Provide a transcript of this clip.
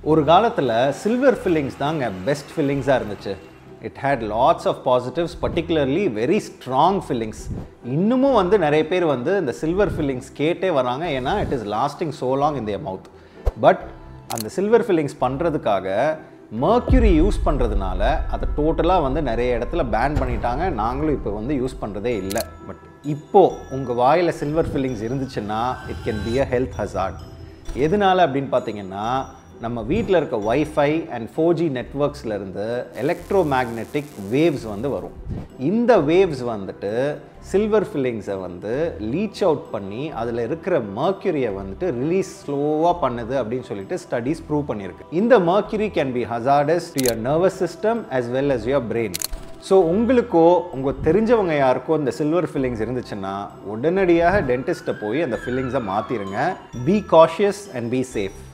ஒரு காலத்தில் silver fillings தாங்க பெஸ்ட் ஃபில்லிங்ஸாக இருந்துச்சு it had lots of positives particularly very strong fillings இன்னமும் வந்து நிறைய பேர் வந்து இந்த சில்வர் ஃபில்லிங்ஸ் கேட்டே வராங்க ஏன்னா it is lasting so long in their mouth but அந்த சில்வர் ஃபில்லிங்ஸ் பண்ணுறதுக்காக மர்க்யூரி யூஸ் பண்ணுறதுனால அதை டோட்டலாக வந்து நிறைய இடத்துல பேன் பண்ணிட்டாங்க நாங்களும் இப்போ வந்து யூஸ் பண்ணுறதே இல்லை பட் இப்போது உங்கள் வாயில் சில்வர் ஃபில்லிங்ஸ் இருந்துச்சுன்னா it can be a health hazard எதனால அப்படின்னு பார்த்தீங்கன்னா நம்ம வீட்டில் இருக்க வைஃபை அண்ட் ஃபோர் ஜி நெட்ஒர்க்ஸ்லேருந்து எலக்ட்ரோ மேக்னெட்டிக் வேவ்ஸ் வந்து வரும் இந்த வேவ்ஸ் வந்துட்டு சில்வர் ஃபில்லிங்ஸை வந்து லீச் அவுட் பண்ணி அதில் இருக்கிற மர்க்யூரியை வந்துட்டு ரிலீஸ் ஸ்லோவாக பண்ணுது அப்படின்னு சொல்லிட்டு ஸ்டடீஸ் ப்ரூவ் பண்ணியிருக்கு இந்த mercury can be hazardous to your nervous system as well as your brain so உங்களுக்கோ உங்கள் தெரிஞ்சவங்க யாருக்கோ இந்த சில்வர் ஃபில்லிங்ஸ் இருந்துச்சுன்னா உடனடியாக டென்டிஸ்ட்டை போய் அந்த ஃபில்லிங்ஸை மாற்றிடுங்க be cautious and be safe